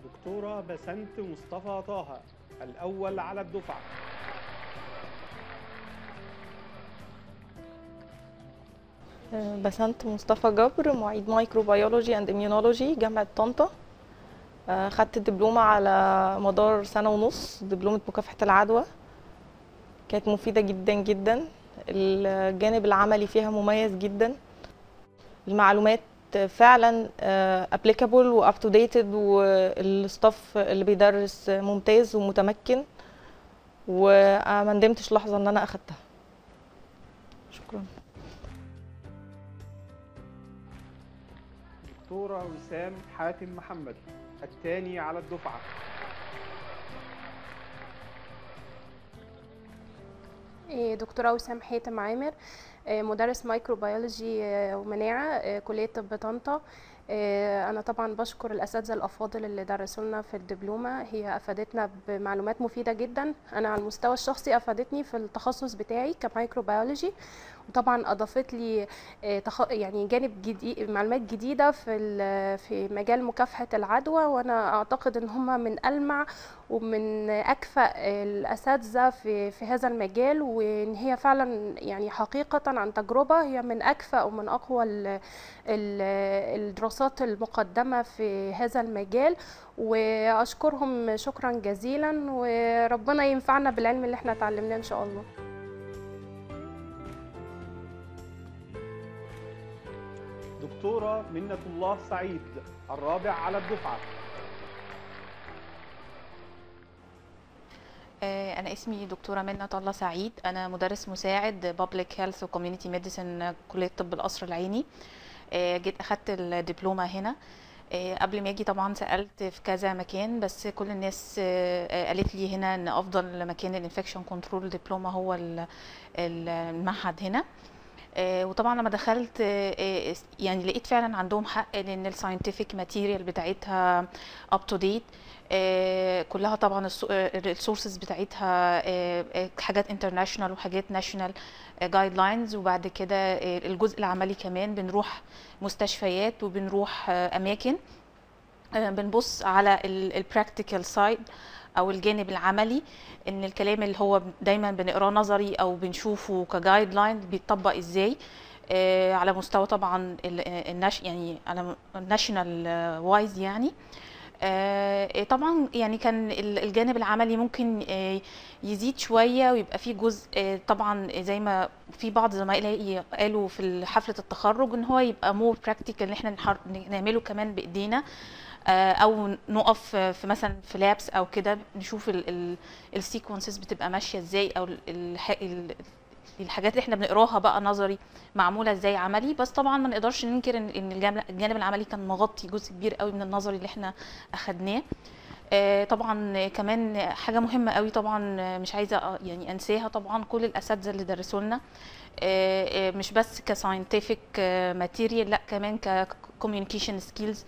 دكتورة بسنت مصطفى طه الأول على الدفعة بسنت مصطفى جبر معيد مايكروبيولوجي اند اميونولوجي جامعة طنطا آه، خدت الدبلومة على مدار سنة ونص دبلومة مكافحة العدوى كانت مفيدة جدا جدا الجانب العملي فيها مميز جدا المعلومات فعلا ابليكابل واب تو ديتد والستاف اللي بيدرس ممتاز ومتمكن وما ندمتش لحظة ان انا اخدتها شكرا دكتورة وسام حاتم محمد الثاني على الدفعة إيه، دكتورة وسام حاتم عامر إيه، مدرس مايكروبيولوجي إيه، ومناعة كلية طب طنطا أنا طبعا بشكر الأساتذة الأفاضل اللي درسوا لنا في الدبلومة هي أفادتنا بمعلومات مفيدة جدا أنا على المستوى الشخصي أفادتني في التخصص بتاعي كمايكروبيولوجي وطبعا أضافت لي تخ... يعني جانب جديد معلومات جديدة في ال... في مجال مكافحة العدوى وأنا أعتقد إن هم من ألمع ومن أكفأ الأساتذة في في هذا المجال وإن هي فعلا يعني حقيقة عن تجربة هي من أكفأ ومن أقوى ال... ال... الدراسات المقدمة في هذا المجال وأشكرهم شكرا جزيلا وربنا ينفعنا بالعلم اللي احنا اتعلمناه إن شاء الله دكتورة منة الله سعيد الرابع على الدفعة أنا اسمي دكتورة منة الله سعيد أنا مدرس مساعد Public Health و Community Medicine كلية طب القصر العيني جيت أخدت الدبلومة هنا قبل ما اجي طبعا سالت في كذا مكان بس كل الناس قالت لي هنا ان افضل مكان الانفكشن كنترول دبلومه هو المعهد هنا وطبعا لما دخلت يعني لقيت فعلا عندهم حق لان الساينتفك ماتيريال بتاعتها اب تو ديت كلها طبعا السورسز بتاعتها حاجات انترناشونال وحاجات ناشونال جايد لاينز وبعد كده الجزء العملي كمان بنروح مستشفيات وبنروح اماكن بنبص على البراكتيكال سايد او الجانب العملي ان الكلام اللي هو دايما بنقراه نظري او بنشوفه كجايد لاين بيتطبق ازاي آه على مستوى طبعا الناش يعني على الناشونال وايز يعني آه طبعا يعني كان الجانب العملي ممكن آه يزيد شويه ويبقى فيه جزء طبعا زي ما في بعض زمايلي قالوا في حفله التخرج ان هو يبقى مور براكتيكال ان احنا نعمله كمان بايدينا او نقف في مثلا في لابس او كده نشوف السيكونسز بتبقى ماشيه ازاي او الحاجات اللي احنا بنقراها بقى نظري معموله ازاي عملي بس طبعا ما نقدرش ننكر ان الجانب العملي كان مغطي جزء كبير قوي من النظري اللي احنا اخدناه طبعا كمان حاجه مهمه قوي طبعا مش عايزه يعني انساها طبعا كل الاساتذه اللي درسوا لنا مش بس كساينتفك ماتيريال لا كمان ككوميونيكيشن سكيلز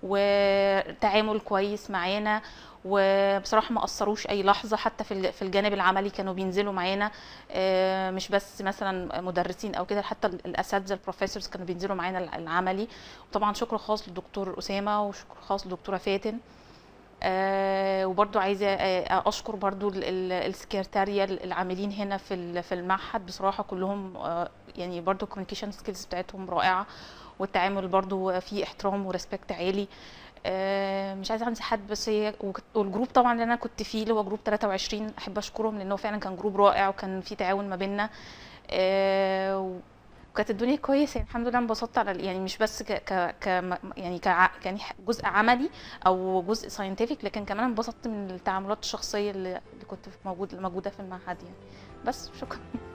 وتعامل كويس معانا وبصراحه ما قصروش اي لحظه حتى في في الجانب العملي كانوا بينزلوا معانا مش بس مثلا مدرسين او كده حتى الاساتذه البروفيسورز كانوا بينزلوا معانا العملي وطبعا شكر خاص للدكتور اسامه وشكر خاص للدكتوره فاتن آه وبرضو عايزه آه اشكر برضو السكرتاريا العاملين هنا في في المعهد بصراحه كلهم آه يعني برضو الكوميونيكيشن سكيلز بتاعتهم رائعه والتعامل برضو فيه احترام وريسبكت عالي مش عايزه انسى حد بس هي والجروب طبعا اللي انا كنت فيه اللي هو جروب 23 احب اشكرهم لانه فعلا كان جروب رائع وكان في تعاون ما بيننا وكانت الدنيا كويسه يعني الحمد لله انبسطت على يعني مش بس ك ك ك يعني ك يعني جزء عملي او جزء ساينتفك لكن كمان انبسطت من التعاملات الشخصيه اللي, اللي كنت موجود موجوده في المعهد يعني بس شكرا